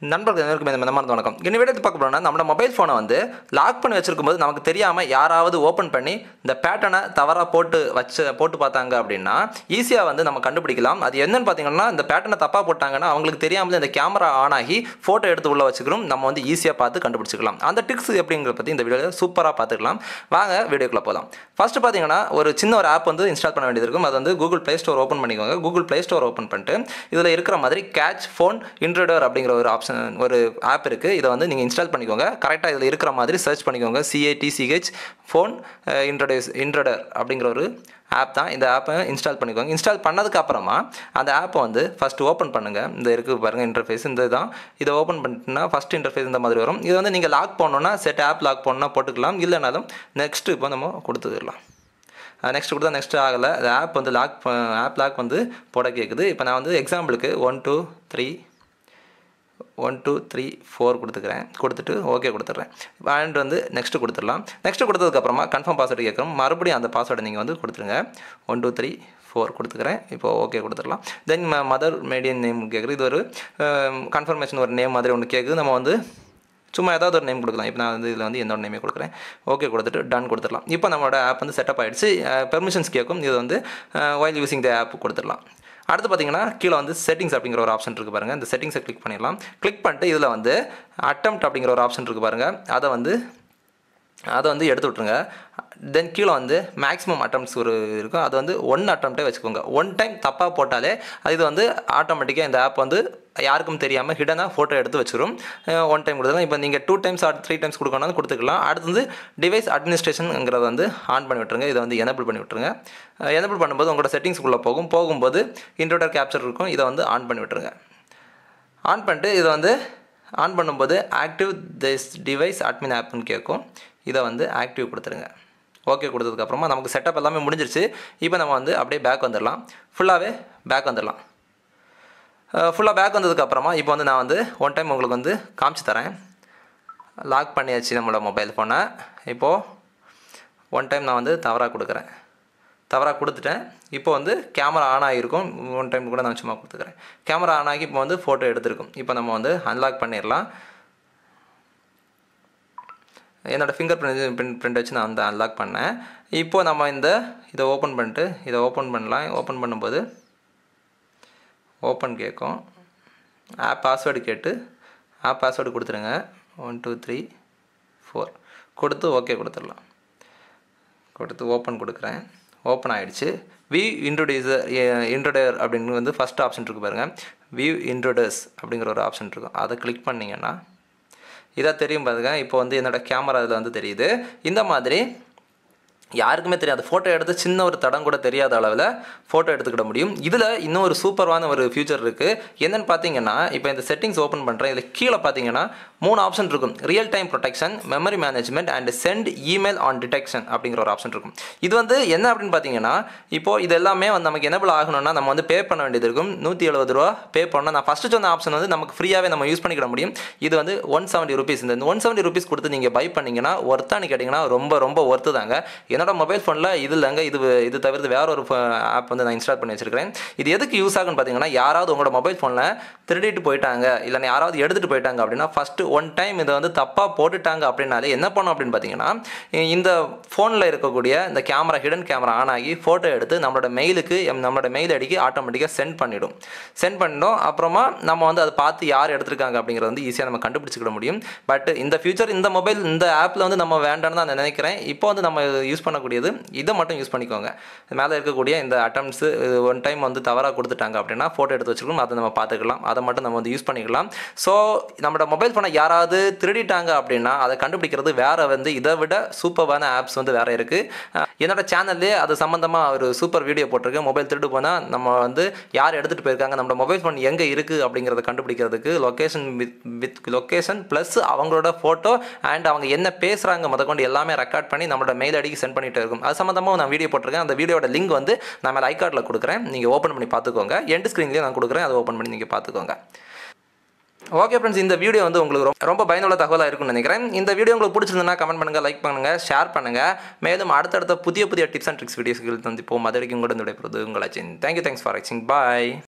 நண்பர்கள் அனைவருக்கும் இந்த மனமார்ந்த வணக்கம் இந்த வீடியோ பார்க்க போனோம்னா நம்ம மொபைல் ஃபோனை வந்து லாக் பண்ணி வச்சிருக்கும் போது நமக்கு தெரியாமல் யாராவது ஓப்பன் பண்ணி இந்த பேட்டர்னை தவறாக போட்டு வச்சு போட்டு பார்த்தாங்க அப்படின்னா ஈஸியாக வந்து நம்ம கண்டுபிடிக்கலாம் அது என்னன்னு பார்த்தீங்கன்னா இந்த பேட்டர்னை தப்பாக போட்டாங்கன்னா அவங்களுக்கு தெரியாமல் இந்த கேமரா ஆன் ஆகி ஃபோட்டோ எடுத்து உள்ள வச்சுக்கிறோம் நம்ம வந்து ஈஸியாக பார்த்து கண்டுபிடிச்சிக்கலாம் அந்த டிக்ஸ் எப்படிங்கிறத பற்றி இந்த வீடியோவில் சூப்பராக பார்த்துக்கலாம் வாங்க வீடியோக்குள்ளே போகலாம் ஃபர்ஸ்ட் பார்த்தீங்கன்னா ஒரு சின்ன ஒரு ஆப் வந்து இன்ஸ்டால் பண்ண வேண்டியது இருக்கும் அது வந்து கூகுள் ப்ளே ஸ்டோர் ஓப்பன் பண்ணிக்கோங்க கூகுள் ப்ளே ஸ்டோர் ஓப்பன் பண்ணிட்டு இதில் இருக்கிற மாதிரி கேட்ச் ஃபோன் இன்ட்ரடர் அப்படிங்கிற ஒரு ஆப்ஷன் ஒரு ஆப் இருக்குது இதை வந்து நீங்கள் இன்ஸ்டால் பண்ணிக்கோங்க கரெக்டாக இதில் இருக்கிற மாதிரி சர்ச் பண்ணிக்கோங்க சிஏடிசிஹெச் ஃபோன் இன்ட்ரடியூஸ் இன்ட்ரடர் அப்படிங்கிற ஒரு ஆப் தான் இந்த ஆப்பை இன்ஸ்டால் பண்ணிக்கோங்க இன்ஸ்டால் பண்ணதுக்கு அப்புறமா அந்த ஆப்பை வந்து ஃபஸ்ட்டு ஓப்பன் பண்ணுங்கள் இந்த இருக்குது பாருங்கள் இன்டர்ஃபேஸ் இந்த தான் இதை ஓப்பன் பண்ணிட்டுனா ஃபஸ்ட் இன்டர்ஃபேஸ் இந்த மாதிரி வரும் இது வந்து நீங்கள் லாக் பண்ணணும்னா செட் ஆப் லாக் பண்ணணும்னா போட்டுக்கலாம் இல்லைனாலும் நெக்ஸ்ட் இப்போ நம்ம கொடுத்துடலாம் நெக்ஸ்ட் கொடுத்தா நெக்ஸ்ட் ஆகலை அந்த ஆப் வந்து லாக் ஆப் லாக் வந்து போட கேட்குது இப்போ நான் வந்து எக்ஸாம்பிளுக்கு one two three one two three four கொடுத்துக்கிறேன் கொடுத்துட்டு ஓகே கொடுத்துட்றேன் அண்ட் வந்து நெக்ஸ்ட்டு கொடுத்துடலாம் நெக்ஸ்ட்டு கொடுத்ததுக்கப்புறமா கன்ஃபார்ம் பாஸ்வேர்டு கேட்குறோம் மறுபடியும் அந்த பாஸ்வேர்டை நீங்கள் வந்து கொடுத்துருங்க ஒன் டூ த்ரீ ஃபோர் கொடுத்துக்கிறேன் இப்போ ஓகே கொடுத்துடலாம் தென் மதர் மீடியன் நேம் கேட்குறது இது ஒரு கன்ஃபர்மேஷன் ஒரு நேம் மாதிரி ஒன்று கேட்குது நம்ம வந்து சும்மா ஏதாவது ஒரு நேம் கொடுக்கலாம் இப்போ நான் வந்து இதில் வந்து என்னோட நேமே கொடுக்குறேன் ஓகே கொடுத்துட்டு டன் கொடுத்துடலாம் இப்போ நம்மளோட ஆப் வந்து செட்டப் ஆகிடுச்சு பெர்மிஷன்ஸ் கேட்கும் இது வந்து ஒயில் யூசிங் த ஆப் கொடுத்துடலாம் அடுத்து பார்த்தீங்கன்னா கீழே வந்து செட்டிங்ஸ் அப்படிங்கிற ஒரு ஆப்ஷன் இருக்குது பாருங்கள் இந்த செட்டிங்ஸை கிளிக் பண்ணிடலாம் கிளிக் பண்ணிட்டு இதில் வந்து அட்டம்ப்ட் அப்படிங்கிற ஒரு ஆப்ஷன் இருக்குது பாருங்கள் அதை வந்து அதை வந்து எடுத்து விட்ருங்க தென் கீழே வந்து மேக்ஸிமம் அட்டம்ப்ட்ஸ் ஒரு இருக்கும் அது வந்து ஒன் அட்டம்ப்டே வச்சுக்கோங்க ஒன் டைம் தப்பாக போட்டாலே இது வந்து ஆட்டோமேட்டிக்காக இந்த ஆப் வந்து யாருக்கும் தெரியாமல் ஹிடனாக ஃபோட்டோ எடுத்து வச்சிரும் ஒன் டைம் கொடுத்துக்கலாம் இப்போ நீங்கள் two times or three times கொடுக்கணும் கொடுத்துக்கலாம் அடுத்து வந்து டிவைஸ் அட்மினிஸ்ட்ரேஷனுங்கிறத வந்து ஆன் பண்ணி விட்டுருங்க இதை வந்து எனபிள் பண்ணி விட்டுருங்க எனபிள் பண்ணும்போது உங்களோட செட்டிங்ஸ்குள்ளே போகும் போகும்போது இன்ட்ரோடர் கேப்சர் இருக்கும் இதை வந்து ஆன் பண்ணி விட்டுருங்க ஆன் பண்ணிட்டு இதை வந்து ஆன் பண்ணும்போது ஆக்டிவ் திஸ் டிவைஸ் அட்மின் ஆப்னு கேட்கும் இதை வந்து ஆக்டிவ் கொடுத்துருங்க ஓகே கொடுத்ததுக்கப்புறமா நமக்கு செட்டப் எல்லாமே முடிஞ்சிருச்சு இப்போ நம்ம வந்து அப்படியே பேக் வந்துடலாம் ஃபுல்லாகவே பேக் வந்துடலாம் ஃபுல்லாக பேக் வந்ததுக்கப்புறமா இப்போ வந்து நான் வந்து ஒன் டைம் உங்களுக்கு வந்து காமிச்சு தரேன் லாக் பண்ணியாச்சு நம்மளோட மொபைல் ஃபோனை இப்போது ஒன் டைம் நான் வந்து தவறாக கொடுக்குறேன் தவறாக கொடுத்துட்டேன் இப்போ வந்து கேமரா ஆன் ஆகிருக்கும் ஒன் டைம் கூட நான் சும்மா கொடுத்துக்கிறேன் கேமரா ஆன் ஆகி இப்போ வந்து ஃபோட்டோ எடுத்திருக்கும் இப்போ நம்ம வந்து அன்லாக் பண்ணிடலாம் என்னோடய ஃபிங்கர் பிரிண்ட் பிரிண்ட் பிரிண்ட் வச்சு நான் வந்து அன்லாக் பண்ணேன் இப்போது நம்ம இந்த இதை ஓப்பன் பண்ணிட்டு இதை ஓப்பன் பண்ணலாம் ஓப்பன் பண்ணும்போது ஓப்பன் கேட்கும் ஆப் பாஸ்வேர்டு கேட்டு ஆப் பாஸ்வேர்டு கொடுத்துருங்க ஒன் டூ த்ரீ ஃபோர் கொடுத்து ஓகே கொடுத்துடலாம் கொடுத்து ஓப்பன் கொடுக்குறேன் ஓப்பன் ஆகிடுச்சு வியூ இன்ட்ரோடியூசர் இன்ட்ரோடர் அப்படின்னு வந்து ஃபஸ்ட் ஆப்ஷன் இருக்குது பாருங்கள் வியூ இன்ட்ரோடர்ஸ் அப்படிங்கிற ஒரு ஆப்ஷன் இருக்கும் அதை கிளிக் பண்ணிங்கன்னா இதாக தெரியும் பாருங்க இப்போ வந்து என்னோடய கேமரா இதில் வந்து தெரியுது இந்த மாதிரி யாருக்குமே தெரியாது ஃபோட்டோ எடுத்து சின்ன ஒரு தடம் கூட தெரியாத அளவில் ஃபோட்டோ எடுத்துக்கிட முடியும் இதில் இன்னும் ஒரு சூப்பரான ஒரு ஃபியூச்சர் இருக்குது என்னென்னு பார்த்தீங்கன்னா இப்போ இந்த செட்டிங்ஸ் ஓப்பன் பண்ணுறேன் இதில் கீழே பார்த்தீங்கன்னா மூணு ஆப்ஷன் இருக்கும் real time protection memory management and send email on detection அப்படிங்கிற ஒரு ஆப்ஷன் இருக்கும் இது வந்து என்ன அப்படின்னு பார்த்தீங்கன்னா இப்போது இது எல்லாமே வந்து நமக்கு எனபிள் ஆகணும்னா நம்ம வந்து பே பண்ண வேண்டியது இருக்கும் நூற்றி எழுபது ரூபா பே பண்ணால் நான் ஃபஸ்ட்டு சொன்ன ஆப்ஷன் வந்து நமக்கு ஃப்ரீயாகவே நம்ம யூஸ் பண்ணிக்கிட முடியும் இது வந்து ஒன் செவன்ட்டி ருபீஸ் இந்த ஒன் செவன்ட்டி ருபீஸ் கொடுத்து நீங்கள் பை பண்ணிங்கன்னா ஒர்த்தானு கேட்டிங்கன்னா ரொம்ப ரொம்ப ஒர்த்து தாங்க என்னோட மொபைல் ஃபோனில் இது இல்லைங்க இது இது தவிர்த்து வேற ஒரு ஆப் வந்து நான் இன்ஸ்டால் பண்ணி வச்சிருக்கிறேன் இது எதுக்கு யூஸ் ஆகுன்னு பார்த்தீங்கன்னா யாராவது உங்களோட மொபைல் ஃபோனில் திருடிட்டு போயிட்டாங்க இல்லைன்னா யாராவது எடுத்துகிட்டு போயிட்டாங்க அப்படின்னா ஃபஸ்ட்டு ஒன் டைம் இதை வந்து தப்பாக போட்டுட்டாங்க அப்படின்னாலே என்ன பண்ணும் அப்படின்னு பார்த்தீங்கன்னா இந்த ஃபோனில் இருக்கக்கூடிய இந்த கேமரா ஹிடன் கேமரா ஆன் ஆகி ஃபோட்டோ எடுத்து நம்மளோட மெயிலுக்கு நம்மளோட மெயில் அடிக்கி ஆட்டோமேட்டிக்காக சென்ட் பண்ணிடும் சென்ட் பண்ணிடும் அப்புறமா நம்ம வந்து அதை பார்த்து யார் எடுத்திருக்காங்க அப்படிங்கிறத வந்து ஈஸியாக நம்ம கண்டுபிடிச்சிக்கிட முடியும் பட் இந்த ஃபியூச்சர் இந்த மொபைல் இந்த ஆப்பில் வந்து நம்ம வேண்டாம்னு தான் நான் நினைக்கிறேன் இப்போ வந்து நம்ம யூஸ் பண்ணக்கூடியது இதை மட்டும் யூஸ் பண்ணிக்கோங்க மேலே இருக்கக்கூடிய இந்த அட்டம்ப்ட்ஸு ஒன் டைம் வந்து தவறாக கொடுத்துட்டாங்க அப்படின்னா ஃபோட்டோ எடுத்து வச்சுருக்கோம் அதை நம்ம பார்த்துக்கலாம் அதை மட்டும் நம்ம வந்து யூஸ் பண்ணிக்கலாம் ஸோ நம்மளோட மொபைல் ஃபோனை யாராவது திருடிட்டாங்க அப்படின்னா அதை கண்டுபிடிக்கிறது வேறு வந்து இதை விட சூப்பரான ஆப்ஸ் வந்து வேறு இருக்குது என்னோட சேனல்லே அது சம்மந்தமாக ஒரு சூப்பர் வீடியோ போட்டிருக்கேன் மொபைல் திருடு போனால் நம்ம வந்து யார் எடுத்துகிட்டு போயிருக்காங்க நம்மளோட மொபைல் ஃபோன் எங்கே இருக்குது அப்படிங்கிறத கண்டுபிடிக்கிறதுக்கு location with with location plus அவங்களோட ஃபோட்டோ அண்ட் அவங்க என்ன பேசுகிறாங்க முதற்கொண்டு எல்லாமே ரெக்கார்ட் பண்ணி நம்மளோட மெயில் ஐடிக்கு சென்ட் பண்ணிட்டு இருக்கும் அது சம்மந்தமாக நான் வீடியோ போட்டிருக்கேன் அந்த வீடியோட லிங்க் வந்து நான் மேலே ஐகார்டில் கொடுக்குறேன் நீங்கள் ஓப்பன் பண்ணி பார்த்துக்கோங்க எண்ட் ஸ்க்ரீன்லேயே நான் கொடுக்குறேன் அதை ஓப்பன் பண்ணி நீங்கள் பார்த்துக்கோங்க ஓகே ஃப்ரெண்ட்ஸ் இந்த வீடியோ வந்து உங்களுக்கு ரொம்ப- ரொம்ப பயனுள்ள தகவலாக இருக்கும்னு நினைக்கிறேன் இந்த வீடியோ உங்களுக்கு பிடிச்சிருந்ததுன்னா கமெண்ட் பண்ணுங்கள் லைக் பண்ணுங்கள் ஷேர் பண்ணுங்கள் மேலும் அடுத்தடுத்த புதிய புதிய டிப்ஸ் அண்ட் ட்ரிக்ஸ் வீடியோஸ்கள் வந்து இப்போ மதுரைக்கும் கூட விடைபெறுவது உங்கள் அச்சின் தேங்க்யூ தேங்க்ஸ் ஃபார் வாட்சிங் பாய்